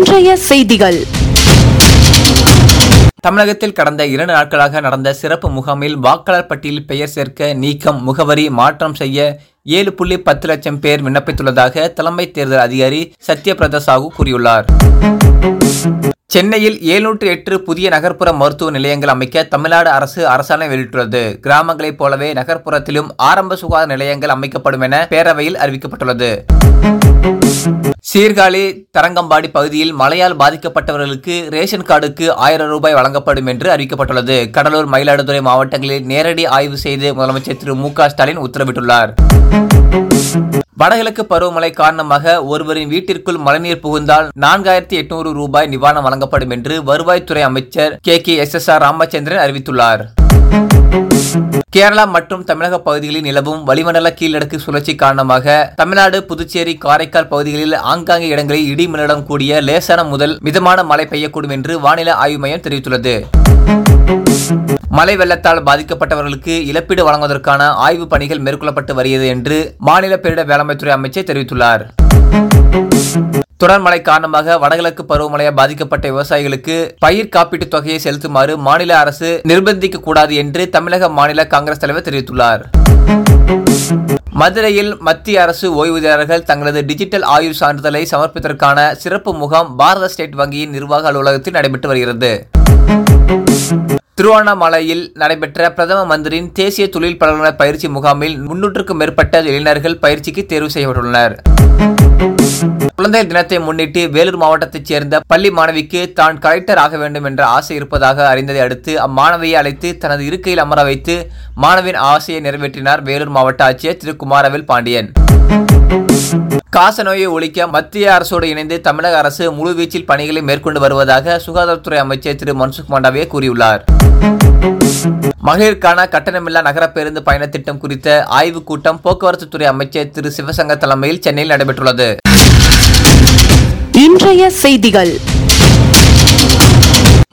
இன்றைய செய்திகள் தமிழகத்தில் கடந்த இரண்டு நாட்களாக நடந்த சிறப்பு முகாமில் வாக்காளர் பட்டியலில் பெயர் சேர்க்க நீக்கம் முகவரி மாற்றம் செய்ய ஏழு புள்ளி பத்து லட்சம் பேர் விண்ணப்பித்துள்ளதாக தலைமை தேர்தல் அதிகாரி சத்யபிரதா சாஹூ கூறியுள்ளார் சென்னையில் எழுநூற்று எட்டு புதிய நகர்ப்புற மருத்துவ நிலையங்கள் அமைக்க தமிழ்நாடு அரசு அரசாணை வெளியிட்டுள்ளது கிராமங்களைப் போலவே நகர்ப்புறத்திலும் ஆரம்ப சுகாதார நிலையங்கள் அமைக்கப்படும் என பேரவையில் அறிவிக்கப்பட்டுள்ளது சீர்காழி தரங்கம்பாடி பகுதியில் மழையால் பாதிக்கப்பட்டவர்களுக்கு ரேஷன் கார்டுக்கு ஆயிரம் ரூபாய் வழங்கப்படும் என்று அறிவிக்கப்பட்டுள்ளது கடலூர் மயிலாடுதுறை மாவட்டங்களில் நேரடி ஆய்வு செய்து முதலமைச்சர் திரு மு க ஸ்டாலின் உத்தரவிட்டுள்ளார் வடகிழக்கு பருவமழை காரணமாக ஒருவரின் வீட்டிற்குள் மழைநீர் புகுந்தால் நான்காயிரத்தி எட்நூறு ரூபாய் நிவாரணம் வழங்கப்படும் என்று வருவாய்த்துறை அமைச்சர் K K S S R Ramachandran அறிவித்துள்ளார் கேரளா மற்றும் தமிழக பகுதிகளில் நிலவும் வளிமண்டல கீழடுக்கு சுழற்சி காரணமாக தமிழ்நாடு புதுச்சேரி காரைக்கால் பகுதிகளில் ஆங்காங்கே இடங்களில் இடி மின்னலுடன் கூடிய லேசான முதல் மிதமான மழை பெய்யக்கூடும் என்று வானிலை ஆய்வு மையம் தெரிவித்துள்ளது மழை வெள்ளத்தால் பாதிக்கப்பட்டவர்களுக்கு இழப்பீடு வழங்குவதற்கான ஆய்வு பணிகள் மேற்கொள்ளப்பட்டு வருகிறது என்று மாநில பேரிடர் வேளாண்மைத்துறை அமைச்சர் தெரிவித்துள்ளார் தொடர் மழை காரணமாக வடகிழக்கு பருவமழையால் பாதிக்கப்பட்ட விவசாயிகளுக்கு பயிர் காப்பீட்டுத் தொகையை செலுத்துமாறு மாநில அரசு நிர்பந்திக்க கூடாது என்று தமிழக மாநில காங்கிரஸ் தலைவர் தெரிவித்துள்ளார் மதுரையில் மத்திய அரசு ஓய்வூதியர்கள் தங்களது டிஜிட்டல் ஆயுள் சான்றிதழை சமர்ப்பிப்பதற்கான சிறப்பு முகாம் பாரத ஸ்டேட் வங்கியின் நிர்வாக அலுவலகத்தில் நடைபெற்று வருகிறது திருவண்ணாமலையில் நடைபெற்ற பிரதம மந்திரியின் தேசிய தொழில் பழகுனர் பயிற்சி முகாமில் முன்னூற்றுக்கும் மேற்பட்ட இளைஞர்கள் பயிற்சிக்கு தேர்வு செய்யப்பட்டுள்ளனர் குழந்தைகள் தினத்தை முன்னிட்டு வேலூர் மாவட்டத்தைச் சேர்ந்த பள்ளி மாணவிக்கு தான் கலெக்டர் ஆக வேண்டும் என்ற ஆசை இருப்பதாக அறிந்ததை அடுத்து அம்மாணவியை அழைத்து தனது இருக்கையில் அமர வைத்து மாணவியின் ஆசையை நிறைவேற்றினார் வேலூர் மாவட்ட ஆட்சியர் திரு குமாரவேல் பாண்டியன் காசநோயை ஒழிக்க மத்திய அரசோடு இணைந்து தமிழக அரசு முழுவீச்சில் பணிகளை மேற்கொண்டு வருவதாக சுகாதாரத்துறை அமைச்சர் திரு மன்சுக் மாண்டவியா கூறியுள்ளார் மகளிருக்கான கட்டணமில்லா நகர பேருந்து பயண திட்டம் குறித்த ஆய்வுக் கூட்டம் போக்குவரத்து துறை அமைச்சர் திரு சிவசங்கர் தலைமையில் சென்னையில் நடைபெற்றுள்ளது இன்றைய செய்திகள்